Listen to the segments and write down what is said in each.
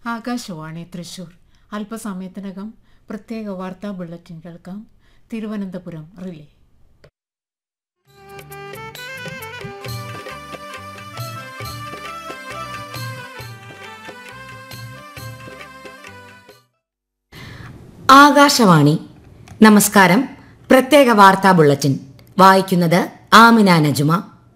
ആകാശവാണി തൃശൂർ അല്പസമയത്തിനകം പ്രത്യേക വാർത്താ ബുള്ളറ്റിൻ കേൾക്കാം തിരുവനന്തപുരം റിലേ ആകാശവാണി നമസ്കാരം പ്രത്യേക വാർത്താ ബുള്ളറ്റിൻ വായിക്കുന്നത് ആമിന നജുമ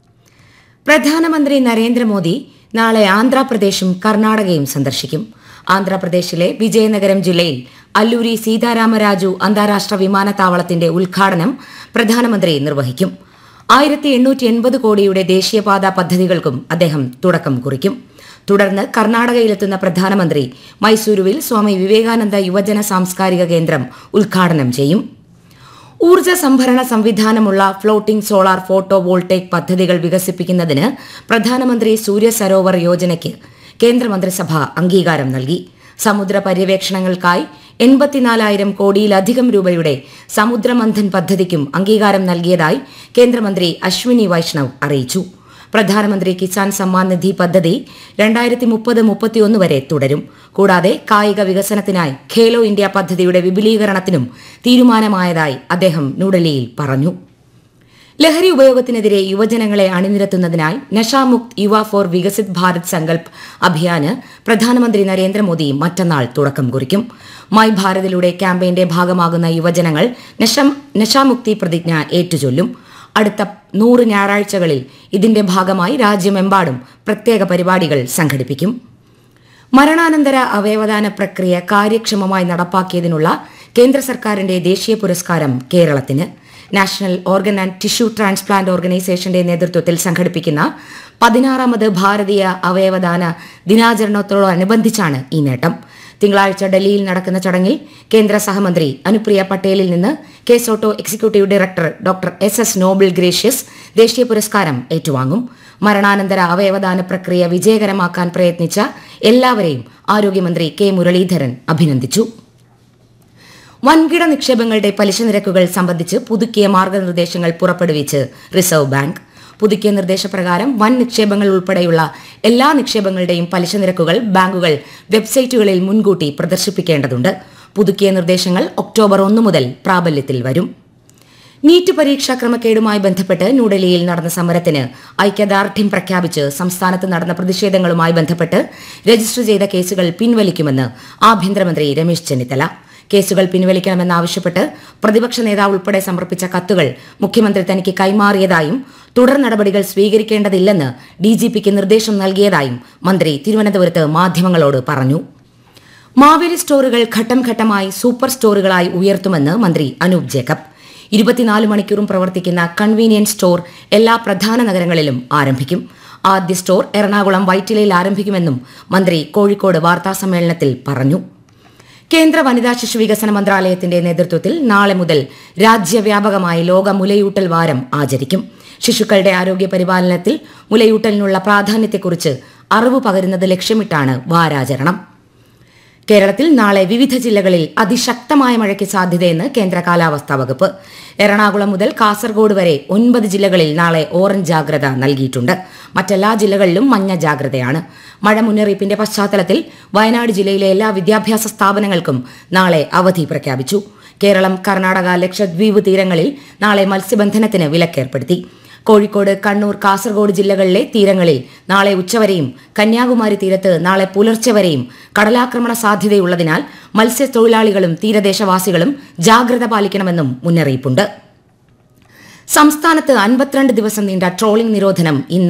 പ്രധാനമന്ത്രി നരേന്ദ്രമോദി നാളെ ആന്ധ്രാപ്രദേശും കർണാടകയും സന്ദർശിക്കും ആന്ധ്രാപ്രദേശിലെ വിജയനഗരം ജില്ലയിൽ അല്ലൂരി സീതാരാമരാജു അന്താരാഷ്ട്ര വിമാനത്താവളത്തിന്റെ ഉദ്ഘാടനം പ്രധാനമന്ത്രി നിർവഹിക്കും ആയിരത്തി എണ്ണൂറ്റി എൺപത് കോടിയുടെ ദേശീയപാത പദ്ധതികൾക്കും അദ്ദേഹം തുടക്കം കുറിക്കും തുടർന്ന് കർണാടകയിലെത്തുന്ന പ്രധാനമന്ത്രി മൈസൂരുവിൽ സ്വാമി വിവേകാനന്ദ യുവജന സാംസ്കാരിക കേന്ദ്രം ഉദ്ഘാടനം ചെയ്യും ഊർജ്ജ സംഭരണ സംവിധാനമുള്ള ഫ്ലോട്ടിംഗ് സോളാർ ഫോട്ടോ വോൾട്ടേക് പദ്ധതികൾ വികസിപ്പിക്കുന്നതിന് പ്രധാനമന്ത്രി സൂര്യ സരോവർ യോജനയ്ക്ക് കേന്ദ്രമന്ത്രിസഭ അംഗീകാരം നൽകി സമുദ്ര പര്യവേക്ഷണങ്ങൾക്കായി എൺപത്തിനാലായിരം കോടിയിലധികം രൂപയുടെ സമുദ്രമന്ഥൻ പദ്ധതിക്കും അംഗീകാരം നൽകിയതായി കേന്ദ്രമന്ത്രി അശ്വിനി വൈഷ്ണവ് അറിയിച്ചു പ്രധാനമന്ത്രി കിസാൻ സമ്മാൻ നിധി പദ്ധതി രണ്ടായിരത്തി മുപ്പത് മുപ്പത്തിയൊന്ന് വരെ തുടരും കൂടാതെ കായിക വികസനത്തിനായി ഖേലോ ഇന്ത്യ പദ്ധതിയുടെ വിപുലീകരണത്തിനും തീരുമാനമായതായി അദ്ദേഹം ന്യൂഡൽഹിയിൽ പറഞ്ഞു ലഹരി ഉപയോഗത്തിനെതിരെ യുവജനങ്ങളെ അണിനിരത്തുന്നതിനായി നഷാമുക്ത് യുവ ഫോർ വികസിത് ഭാരത് സങ്കൽപ് അഭിയാന് പ്രധാനമന്ത്രി നരേന്ദ്രമോദി മറ്റന്നാൾ തുടക്കം കുറിക്കും മൈ ഭാരതിലൂടെ ക്യാമ്പയിന്റെ ഭാഗമാകുന്ന യുവജനങ്ങൾ നശം- നശാമുക്തി പ്രതിജ്ഞ ഏറ്റുചൊല്ലും അടുത്ത നൂറ് ഞായറാഴ്ചകളിൽ ഇതിന്റെ ഭാഗമായി രാജ്യമെമ്പാടും പ്രത്യേക പരിപാടികൾ സംഘടിപ്പിക്കും മരണാനന്തര അവയവദാന പ്രക്രിയ കാര്യക്ഷമമായി നടപ്പാക്കിയതിനുള്ള കേന്ദ്ര സർക്കാരിന്റെ ദേശീയ പുരസ്കാരം കേരളത്തിന് national organ and tissue transplant ഓർഗനൈസേഷന്റെ നേതൃത്വത്തിൽ സംഘടിപ്പിക്കുന്ന പതിനാറാമത് ഭാരതീയ അവയവദാന ദിനാചരണത്തോടനുബന്ധിച്ചാണ് ഈ നേട്ടം തിങ്കളാഴ്ച ഡൽഹിയിൽ നടക്കുന്ന ചടങ്ങിൽ കേന്ദ്ര സഹമന്ത്രി അനുപ്രിയ പട്ടേലിൽ നിന്ന് KSOTTO executive director doctor S S Noble Gracious ദേശീയ പുരസ്കാരം ഏറ്റുവാങ്ങും മരണാനന്തര അവയവദാന പ്രക്രിയ വിജയകരമാക്കാൻ പ്രയത്നിച്ച എല്ലാവരെയും ആരോഗ്യമന്ത്രി കെ മുരളീധരൻ അഭിനന്ദിച്ചു വൻകിട നിക്ഷേപങ്ങളുടെ പലിശ നിരക്കുകൾ സംബന്ധിച്ച് പുതുക്കിയ മാർഗനിർദ്ദേശങ്ങൾ പുറപ്പെടുവിച്ച് റിസർവ് ബാങ്ക് പുതുക്കിയ നിർദ്ദേശപ്രകാരം വൻ നിക്ഷേപങ്ങൾ ഉൾപ്പെടെയുള്ള എല്ലാ നിക്ഷേപങ്ങളുടെയും പലിശ നിരക്കുകൾ ബാങ്കുകൾ വെബ്സൈറ്റുകളിൽ മുൻകൂട്ടി പ്രദർശിപ്പിക്കേണ്ടതുണ്ട് പുതുക്കിയ നിർദ്ദേശങ്ങൾ ഒക്ടോബർ ഒന്ന് മുതൽ പ്രാബല്യത്തിൽ വരും നീറ്റ് പരീക്ഷാ ക്രമക്കേടുമായി ബന്ധപ്പെട്ട് ന്യൂഡൽഹിയിൽ നടന്ന സമരത്തിന് ഐക്യദാർഢ്യം പ്രഖ്യാപിച്ച് സംസ്ഥാനത്ത് നടന്ന പ്രതിഷേധങ്ങളുമായി ബന്ധപ്പെട്ട് രജിസ്റ്റർ ചെയ്ത കേസുകൾ പിൻവലിക്കുമെന്ന് ആഭ്യന്തരമന്ത്രി രമേശ് ചെന്നിത്തല കേസുകൾ പിൻവലിക്കണമെന്നാവശ്യപ്പെട്ട് പ്രതിപക്ഷ നേതാവ് ഉൾപ്പെടെ സമർപ്പിച്ച കത്തുകൾ മുഖ്യമന്ത്രി തനിക്ക് കൈമാറിയതായും തുടർ നടപടികൾ സ്വീകരിക്കേണ്ടതില്ലെന്ന് ഡിജിപിക്ക് നിർദ്ദേശം നൽകിയതായും മന്ത്രി തിരുവനന്തപുരത്ത് മാധ്യമങ്ങളോട് പറഞ്ഞു മാവേലി സ്റ്റോറുകൾ ഘട്ടം ഘട്ടമായി സൂപ്പർ സ്റ്റോറുകളായി ഉയർത്തുമെന്ന് മന്ത്രി അനൂപ് ജേക്കബ് ഇരുപത്തിനാല് മണിക്കൂറും പ്രവർത്തിക്കുന്ന കൺവീനിയൻസ് സ്റ്റോർ എല്ലാ പ്രധാന നഗരങ്ങളിലും ആരംഭിക്കും ആദ്യ സ്റ്റോർ എറണാകുളം വൈറ്റിലയിൽ ആരംഭിക്കുമെന്നും മന്ത്രി കോഴിക്കോട് വാർത്താസമ്മേളനത്തിൽ പറഞ്ഞു കേന്ദ്ര വനിതാ ശിശു വികസന മന്ത്രാലയത്തിന്റെ നേതൃത്വത്തിൽ നാളെ മുതൽ രാജ്യവ്യാപകമായി ലോക മുലയൂട്ടൽ വാരം ആചരിക്കും ശിശുക്കളുടെ ആരോഗ്യ പരിപാലനത്തിൽ മുലയൂട്ടലിനുള്ള പ്രാധാന്യത്തെക്കുറിച്ച് അറിവ് പകരുന്നത് ലക്ഷ്യമിട്ടാണ് വാരാചരണം കേരളത്തിൽ നാളെ വിവിധ ജില്ലകളിൽ അതിശക്തമായ മഴയ്ക്ക് സാധ്യതയെന്ന് കേന്ദ്ര കാലാവസ്ഥാ വകുപ്പ് എറണാകുളം മുതൽ കാസർഗോഡ് വരെ ഒൻപത് ജില്ലകളിൽ നാളെ ഓറഞ്ച് ജാഗ്രത നൽകിയിട്ടുണ്ട് മറ്റെല്ലാ ജില്ലകളിലും മഞ്ഞ ജാഗ്രതയാണ് മഴ മുന്നറിയിപ്പിന്റെ പശ്ചാത്തലത്തിൽ വയനാട് ജില്ലയിലെ എല്ലാ വിദ്യാഭ്യാസ സ്ഥാപനങ്ങൾക്കും നാളെ അവധി പ്രഖ്യാപിച്ചു കേരളം കർണാടക ലക്ഷദ്വീപ് തീരങ്ങളിൽ നാളെ മത്സ്യബന്ധനത്തിന് വിലക്കേർപ്പെടുത്തി കോഴിക്കോട് കണ്ണൂർ കാസർഗോഡ് ജില്ലകളിലെ തീരങ്ങളിൽ നാളെ ഉച്ചവരെയും കന്യാകുമാരി തീരത്ത് നാളെ പുലർച്ചെ വരെയും കടലാക്രമണ സാധ്യതയുള്ളതിനാൽ മത്സ്യത്തൊഴിലാളികളും തീരദേശവാസികളും ജാഗ്രത പാലിക്കണമെന്നും മുന്നറിയിപ്പുണ്ട് സംസ്ഥാനത്ത് അൻപത്തിരണ്ട് ദിവസം നീണ്ട ട്രോളിംഗ് നിരോധനം ഇന്ന്